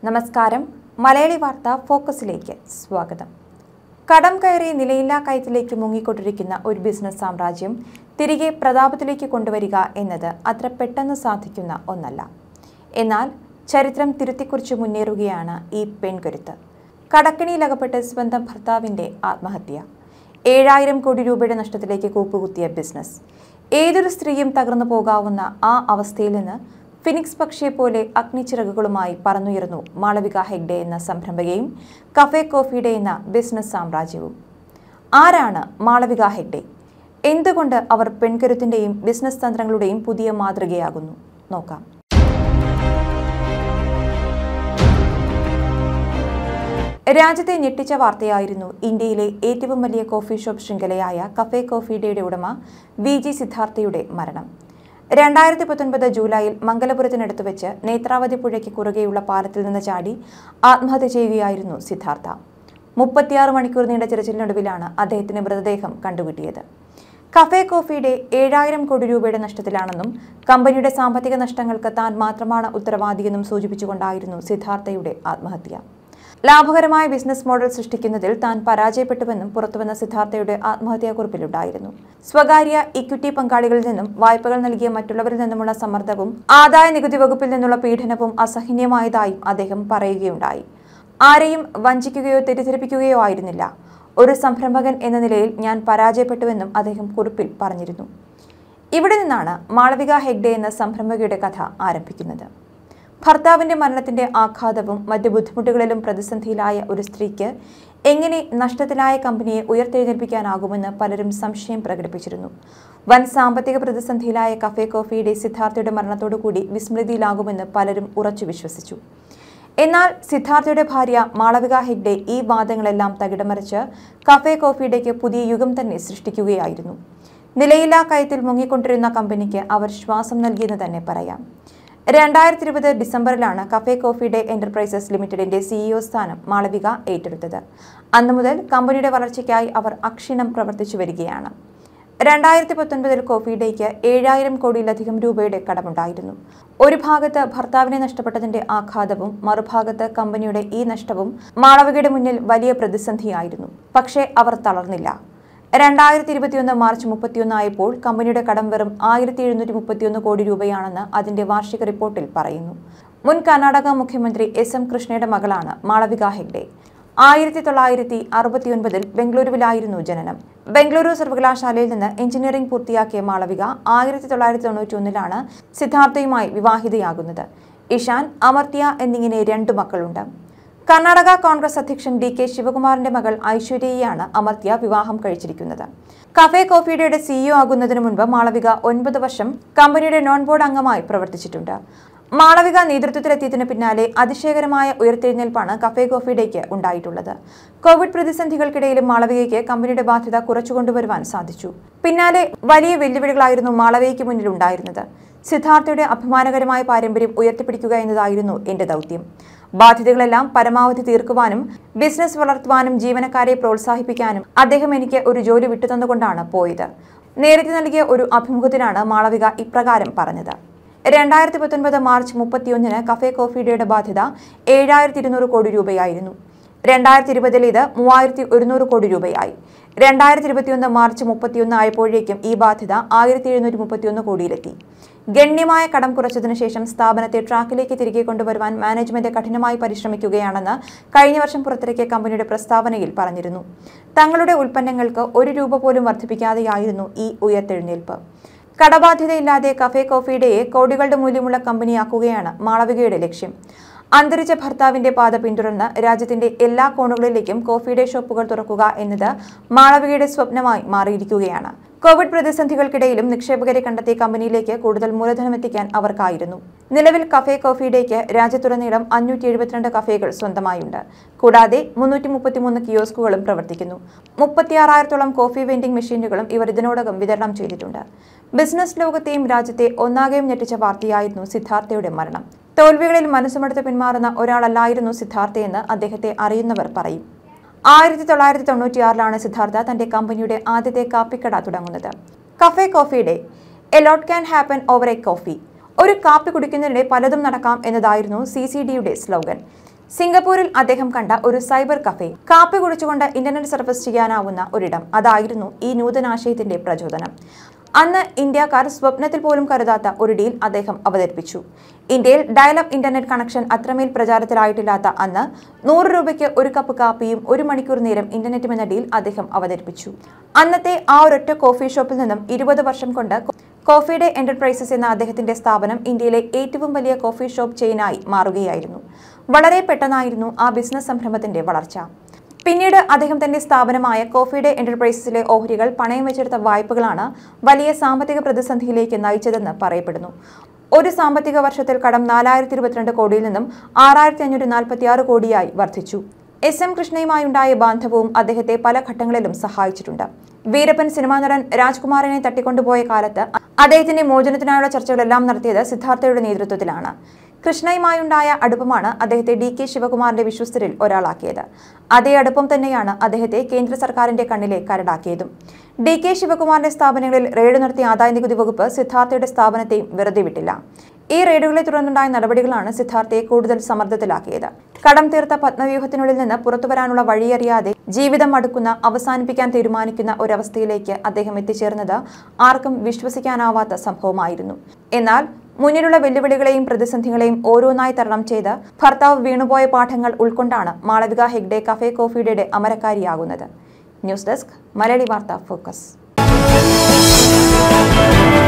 നമസ്കാരം മലയാളി വാർത്ത ഫോക്കസിലേക്ക് സ്വാഗതം കടം കയറി നിലയില്ലാ കയത്തിലേക്ക് മുങ്ങിക്കൊണ്ടിരിക്കുന്ന ഒരു ബിസിനസ് സാമ്രാജ്യം തിരികെ പ്രതാപത്തിലേക്ക് കൊണ്ടുവരിക എന്നത് അത്ര പെട്ടെന്ന് സാധിക്കുന്ന ഒന്നല്ല എന്നാൽ ചരിത്രം തിരുത്തിക്കുറിച്ച് മുന്നേറുകയാണ് ഈ പെൺകരുത്ത് കടക്കിണിയിലകപ്പെട്ട് സ്വന്തം ഭർത്താവിൻ്റെ ആത്മഹത്യ ഏഴായിരം കോടി രൂപയുടെ നഷ്ടത്തിലേക്ക് കൂപ്പുകുത്തിയ ബിസിനസ് ഏതൊരു സ്ത്രീയും തകർന്നു പോകാവുന്ന ആ അവസ്ഥയിൽ നിന്ന് ഫിനിക്സ് പക്ഷിയെ പോലെ അഗ്നിച്ചിറകുകളുമായി പറന്നുയർന്നു മാളവിക ഹെഗ്ഡെ എന്ന സംരംഭകയും കഫേ കോഫിയുടെ എന്ന ബിസിനസ് സാമ്രാജ്യവും ആരാണ് മാളവിക ഹെഗ്ഡെ എന്തുകൊണ്ട് അവർ പെൺകരുത്തിൻ്റെയും ബിസിനസ് തന്ത്രങ്ങളുടെയും പുതിയ മാതൃകയാകുന്നു നോക്കാം രാജ്യത്തെ ഞെട്ടിച്ച വാർത്തയായിരുന്നു ഇന്ത്യയിലെ ഏറ്റവും വലിയ കോഫി ഷോപ്പ് ശൃംഖലയായ കഫേ കോഫി ഡേയുടെ ഉടമ വി ജി സിദ്ധാർത്ഥയുടെ മരണം രണ്ടായിരത്തി പത്തൊൻപത് ജൂലൈയിൽ മംഗലപുരത്തിനടുത്ത് വെച്ച് നേത്രാവതി പുഴയ്ക്ക് കുറുകെയുള്ള പാലത്തിൽ നിന്ന് ചാടി ആത്മഹത്യ ചെയ്യുകയായിരുന്നു സിദ്ധാർത്ഥ മുപ്പത്തിയാറ് മണിക്കൂർ നീണ്ട തിരച്ചിലിനൊടുവിലാണ് അദ്ദേഹത്തിന്റെ മൃതദേഹം കണ്ടുകിട്ടിയത് കഫേ കോഫിയുടെ ഏഴായിരം കോടി രൂപയുടെ നഷ്ടത്തിലാണെന്നും കമ്പനിയുടെ സാമ്പത്തിക നഷ്ടങ്ങൾക്ക് താൻ മാത്രമാണ് ഉത്തരവാദിയെന്നും സൂചിപ്പിച്ചുകൊണ്ടായിരുന്നു സിദ്ധാർത്ഥയുടെ ആത്മഹത്യ ലാഭകരമായ ബിസിനസ് മോഡൽ സൃഷ്ടിക്കുന്നതിൽ താൻ പരാജയപ്പെട്ടുവെന്നും പുറത്തുവന്ന സിദ്ധാർത്ഥയുടെ ആത്മഹത്യാക്കുറിപ്പിലുണ്ടായിരുന്നു സ്വകാര്യ ഇക്വിറ്റി പങ്കാളികളിൽ നിന്നും വായ്പകൾ നൽകിയ മറ്റുള്ളവരിൽ നിന്നുമുള്ള സമ്മർദ്ദവും ആദായ നികുതി വകുപ്പിൽ നിന്നുള്ള പീഡനവും അസഹനീയമായതായും അദ്ദേഹം പറയുകയുണ്ടായി ആരെയും വഞ്ചിക്കുകയോ തെറ്റിദ്ധരിപ്പിക്കുകയോ ആയിരുന്നില്ല ഒരു സംരംഭകൻ എന്ന നിലയിൽ ഞാൻ പരാജയപ്പെട്ടുവെന്നും അദ്ദേഹം കുറിപ്പിൽ പറഞ്ഞിരുന്നു ഇവിടെ നിന്നാണ് മാളവിക ഹെഗ്ഡെ എന്ന സംരംഭകയുടെ കഥ ആരംഭിക്കുന്നത് ഭർത്താവിന്റെ മരണത്തിന്റെ ആഘാതവും മറ്റ് ബുദ്ധിമുട്ടുകളിലും പ്രതിസന്ധിയിലായ ഒരു സ്ത്രീക്ക് എങ്ങനെ നഷ്ടത്തിലായ കമ്പനിയെ ഉയർത്തെഴുന്നേൽപ്പിക്കാനാകുമെന്ന് പലരും സംശയം പ്രകടിപ്പിച്ചിരുന്നു വൻ സാമ്പത്തിക പ്രതിസന്ധിയിലായ കഫേ കോഫിയുടെ സിദ്ധാർത്ഥയുടെ മരണത്തോടുകൂടി വിസ്മൃതിയിലാകുമെന്ന് പലരും ഉറച്ചു വിശ്വസിച്ചു എന്നാൽ സിദ്ധാർത്ഥയുടെ ഭാര്യ മാളവിക ഹെഗ്ഡെ ഈ വാദങ്ങളെല്ലാം തകിടമറിച്ച് കഫേ കോഫിയുടേക്ക് പുതിയ യുഗം തന്നെ സൃഷ്ടിക്കുകയായിരുന്നു നിലയില്ലാ കയത്തിൽ മുങ്ങിക്കൊണ്ടിരുന്ന കമ്പനിക്ക് അവർ ശ്വാസം നൽകിയെന്ന് തന്നെ പറയാം രണ്ടായിരത്തി ഇരുപത് ഡിസംബറിലാണ് കഫേ കോഫി ഡേ എന്റർപ്രൈസസ് ലിമിറ്റഡിന്റെ സിഇഒ സ്ഥാനം മാളവിക ഏറ്റെടുത്തത് അന്നു മുതൽ കമ്പനിയുടെ വളർച്ചയ്ക്കായി അവർ അക്ഷീണം പ്രവർത്തിച്ചു വരികയാണ് രണ്ടായിരത്തി പത്തൊൻപതിൽ കോഫി ഡേക്ക് ഏഴായിരം കോടിയിലധികം രൂപയുടെ കടമുണ്ടായിരുന്നു ഒരു ഭാഗത്ത് ഭർത്താവിനെ നഷ്ടപ്പെട്ടതിന്റെ ആഘാതവും മറുഭാഗത്ത് കമ്പനിയുടെ ഈ നഷ്ടവും മാളവികയുടെ മുന്നിൽ വലിയ പ്രതിസന്ധിയായിരുന്നു പക്ഷേ അവർ തളർന്നില്ല രണ്ടായിരത്തി ഇരുപത്തിയൊന്ന് മാർച്ച് മുപ്പത്തിയൊന്ന് ആയപ്പോൾ കമ്പനിയുടെ കടം വെറും ആയിരത്തി എഴുന്നൂറ്റി മുപ്പത്തിയൊന്ന് കോടി രൂപയാണെന്ന് അതിന്റെ വാർഷിക റിപ്പോർട്ടിൽ പറയുന്നു മുൻ കർണാടക മുഖ്യമന്ത്രി എസ് എം കൃഷ്ണയുടെ മകളാണ് മാളവിക ഹെഗ്ഡെ ആയിരത്തി തൊള്ളായിരത്തി അറുപത്തിയൊൻപതിൽ ബംഗളൂരുവിലായിരുന്നു ജനനം ബംഗളൂരു സർവകലാശാലയിൽ നിന്ന് എഞ്ചിനീയറിംഗ് പൂർത്തിയാക്കിയ മാളവിക ആയിരത്തി തൊള്ളായിരത്തി തൊണ്ണൂറ്റി ഒന്നിലാണ് സിദ്ധാർത്ഥയുമായി വിവാഹിതയാകുന്നത് ഇഷാൻ അമർത്യ എന്നിങ്ങനെ രണ്ടു മക്കളുണ്ട് കർണാടക കോൺഗ്രസ് അധ്യക്ഷൻ ഡി കെ ശിവകുമാറിന്റെ മകൾ ഐശ്വര്യയെയാണ് അമർത്യ വിവാഹം കഴിച്ചിരിക്കുന്നത് കഫേ കോഫിയുടെ സിഇഒ ആകുന്നതിന് മുൻപ് മാളവിക ഒൻപത് വർഷം കമ്പനിയുടെ നോൺ ബോർഡ് അംഗമായി പ്രവർത്തിച്ചിട്ടുണ്ട് മാളവിക നേതൃത്വത്തിലെത്തിയതിന് പിന്നാലെ അതിശയകരമായ ഉയർത്തെഴുന്നേൽപ്പാണ് കഫേ കോഫിയുടേക്ക് ഉണ്ടായിട്ടുള്ളത് കോവിഡ് പ്രതിസന്ധികൾക്കിടയിലും മാളവികയ്ക്ക് കമ്പനിയുടെ ബാധ്യത കുറച്ചുകൊണ്ടുവരുവാൻ സാധിച്ചു പിന്നാലെ വലിയ വെല്ലുവിളികളായിരുന്നു മാളവികയ്ക്ക് മുന്നിൽ ഉണ്ടായിരുന്നത് സിദ്ധാർത്ഥയുടെ അഭിമാനകരമായ പാരമ്പര്യം ഉയർത്തിപ്പിടിക്കുക എന്നതായിരുന്നു എന്റെ ദൗത്യം ബാധ്യതകളെല്ലാം പരമാവധി തീർക്കുവാനും ബിസിനസ് വളർത്തുവാനും ജീവനക്കാരെ പ്രോത്സാഹിപ്പിക്കാനും അദ്ദേഹം എനിക്ക് ഒരു ജോലി വിട്ടുതന്നുകൊണ്ടാണ് പോയത് നേരത്തെ നൽകിയ ഒരു അഭിമുഖത്തിനാണ് മാളവിക ഇപ്രകാരം പറഞ്ഞത് രണ്ടായിരത്തി പത്തൊൻപത് മാർച്ച് മുപ്പത്തിയൊന്നിന് കഫേ കോഫിയുടെ ബാധ്യത ഏഴായിരത്തി ഇരുന്നൂറ് കോടി രൂപയായിരുന്നു രണ്ടായിരത്തി ഇരുപതിൽ ഇത് മൂവായിരത്തി ഒരുന്നൂറ് കോടി രൂപയായി രണ്ടായിരത്തി ഇരുപത്തിയൊന്ന് മാർച്ച് മുപ്പത്തിയൊന്ന് ആയപ്പോഴേക്കും ഈ ബാധ്യത ആയിരത്തി എഴുന്നൂറ്റി മുപ്പത്തിയൊന്ന് കോടിയിലെത്തി ഗണ്യമായ കടം കുറച്ചതിനു ശേഷം സ്ഥാപനത്തെ ട്രാക്കിലേക്ക് തിരികെ കൊണ്ടുവരുവാൻ മാനേജ്മെന്റ് കഠിനമായി പരിശ്രമിക്കുകയാണെന്ന് കഴിഞ്ഞ വർഷം പുറത്തിറക്കിയ കമ്പനിയുടെ പ്രസ്താവനയിൽ പറഞ്ഞിരുന്നു തങ്ങളുടെ ഉൽപ്പന്നങ്ങൾക്ക് ഒരു രൂപ പോലും വർദ്ധിപ്പിക്കാതെയായിരുന്നു ഈ ഉയർത്തെഴുന്നേൽപ്പ് കടബാധ്യതയില്ലാതെ കഫേ കോഫിയുടെയെ കോടികളുടെ മൂല്യമുള്ള കമ്പനിയാക്കുകയാണ് മാളവികയുടെ ലക്ഷ്യം അന്തരിച്ച ഭർത്താവിന്റെ പാത പിന്തുടർന്ന് രാജ്യത്തിന്റെ എല്ലാ കോണുകളിലേക്കും കോഫിയുടെ ഷോപ്പുകൾ തുറക്കുക എന്നത് മാളവികയുടെ സ്വപ്നമായി മാറിയിരിക്കുകയാണ് കോവിഡ് പ്രതിസന്ധികൾക്കിടയിലും നിക്ഷേപകരെ കണ്ടെത്തി കമ്പനിയിലേക്ക് കൂടുതൽ മൂലധനം എത്തിക്കാൻ അവർക്കായിരുന്നു നിലവിൽ കഫേ കോഫിയുടേക്ക് രാജ്യത്തുടനീളം അഞ്ഞൂറ്റി എഴുപത്തിരണ്ട് കഫേകൾ സ്വന്തമായുണ്ട് കൂടാതെ മുന്നൂറ്റി മുപ്പത്തിമൂന്ന് കിയോസ്കുകളും പ്രവർത്തിക്കുന്നു മുപ്പത്തിയാറായിരത്തോളം കോഫി വെൻഡിംഗ് മെഷീനുകളും ഇവർ ഇതിനോടകം വിതരണം ചെയ്തിട്ടുണ്ട് ബിസിനസ് ലോകത്തെയും രാജ്യത്തെ ഒന്നാകെയും ഞെട്ടിച്ച വാർത്തയായിരുന്നു സിദ്ധാർത്ഥയുടെ മരണം തോൽവികളിൽ മനസ്സുമെടുത്ത് പിന്മാറുന്ന ഒരാളല്ലായിരുന്നു സിദ്ധാർത്ഥയെന്ന് അദ്ദേഹത്തെ അറിയുന്നവർ പറയും ആയിരത്തി തൊള്ളായിരത്തി തൊണ്ണൂറ്റിയാറിലാണ് സിദ്ധാർത്ഥ തന്റെ കമ്പനിയുടെ ആദ്യത്തെ കാപ്പിക്കട തുടങ്ങുന്നത് കഫേ കോഫിയുടെ a lot can happen over a coffee ഒരു കാപ്പി കുടിക്കുന്നതിനിടെ പലതും നടക്കാം എന്നതായിരുന്നു സി സി ഡിയുടെ സ്ലോഗൻ സിംഗപ്പൂരിൽ അദ്ദേഹം കണ്ട ഒരു സൈബർ കഫേ കാപ്പി കുടിച്ചുകൊണ്ട് ഇന്റർനെറ്റ് സർഫസ് ചെയ്യാനാവുന്ന ഒരിടം അതായിരുന്നു ഈ നൂതനാശയത്തിന്റെ പ്രചോദനം അന്ന് ഇന്ത്യക്കാർ സ്വപ്നത്തിൽ പോലും കരുതാത്ത ഒരു ഡീൽ അദ്ദേഹം അവതരിപ്പിച്ചു ഇന്ത്യയിൽ ഡയലപ്പ് ഇന്റർനെറ്റ് കണക്ഷൻ അത്രമേൽ പ്രചാരത്തിലായിട്ടില്ലാത്ത അന്ന് നൂറ് രൂപയ്ക്ക് ഒരു കപ്പ് കാപ്പിയും ഒരു മണിക്കൂർ നേരം ഇന്റർനെറ്റും എന്ന ഡീൽ അദ്ദേഹം അവതരിപ്പിച്ചു അന്നത്തെ ആ ഒരൊറ്റ കോഫി ഷോപ്പിൽ നിന്നും ഇരുപത് വർഷം കൊണ്ട് കോഫി ഡേ എന്റർപ്രൈസസ് എന്ന അദ്ദേഹത്തിന്റെ സ്ഥാപനം ഇന്ത്യയിലെ ഏറ്റവും വലിയ കോഫി ഷോപ്പ് ചെയിനായി മാറുകയായിരുന്നു വളരെ പെട്ടെന്നായിരുന്നു ആ ബിസിനസ് സംരംഭത്തിന്റെ വളർച്ച പിന്നീട് അദ്ദേഹം തന്റെ സ്ഥാപനമായ കോഫി ഡേ എന്റർപ്രൈസസിലെ ഓഹരികൾ പണയം വെച്ചെടുത്ത വായ്പകളാണ് വലിയ സാമ്പത്തിക പ്രതിസന്ധിയിലേക്ക് നയിച്ചതെന്ന് പറയപ്പെടുന്നു ഒരു സാമ്പത്തിക വർഷത്തിൽ കടം നാലായിരത്തി ഇരുപത്തിരണ്ട് കോടിയിൽ നിന്നും ആറായിരത്തി അഞ്ഞൂറ്റി നാൽപ്പത്തി ആറ് കോടിയായി വർദ്ധിച്ചു എസ് എം കൃഷ്ണയുമായുണ്ടായ ബാന്ധവവും അദ്ദേഹത്തെ പല ഘട്ടങ്ങളിലും സഹായിച്ചിട്ടുണ്ട് വീരപ്പൻ സിനിമാ നടൻ രാജ്കുമാറിനെ തട്ടിക്കൊണ്ടുപോയ കാലത്ത് അദ്ദേഹത്തിന്റെ മോചനത്തിനായുള്ള ചർച്ചകളെല്ലാം നടത്തിയത് സിദ്ധാർത്ഥയുടെ നേതൃത്വത്തിലാണ് കൃഷ്ണയുമായുണ്ടായ അടുപ്പമാണ് അദ്ദേഹത്തെ ഡി കെ ശിവകുമാറിന്റെ വിശ്വസ്തരിൽ ഒരാളാക്കിയത് അതേ അടുപ്പം തന്നെയാണ് അദ്ദേഹത്തെ കേന്ദ്ര സർക്കാരിന്റെ കണ്ണിലെ കരടാക്കിയതും ഡി കെ ശിവകുമാറിന്റെ സ്ഥാപനങ്ങളിൽ റെയ്ഡ് നടത്തിയ ആദായ നികുതി വകുപ്പ് സിദ്ധാർത്ഥയുടെ സ്ഥാപനത്തെയും വെറുതെ വിട്ടില്ല ഈ റെയ്ഡുകളെ തുടർന്നുണ്ടായ നടപടികളാണ് സിദ്ധാർത്ഥയെ കൂടുതൽ സമ്മർദ്ദത്തിലാക്കിയത് കടം തീർത്ത പത്മവ്യൂഹത്തിനുള്ളിൽ നിന്ന് പുറത്തുവരാനുള്ള വഴിയറിയാതെ ജീവിതം മടുക്കുന്ന അവസാനിപ്പിക്കാൻ തീരുമാനിക്കുന്ന ഒരവസ്ഥയിലേക്ക് അദ്ദേഹം എത്തിച്ചേർന്നത് ആർക്കും വിശ്വസിക്കാനാവാത്ത സംഭവമായിരുന്നു എന്നാൽ മുന്നിലുള്ള വെല്ലുവിളികളെയും പ്രതിസന്ധികളെയും ഓരോന്നായി തരണം ചെയ്ത് ഭർത്താവ് വീണുപോയ പാഠങ്ങൾ ഉൾക്കൊണ്ടാണ് മാളവിക ഹെഗ്ഡെ കഫേ കോഫി ഡേയുടെ അമരക്കാരിയാകുന്നത് ന്യൂസ് ഡെസ്ക് മലയാളി വാർത്ത ഫോക്കസ്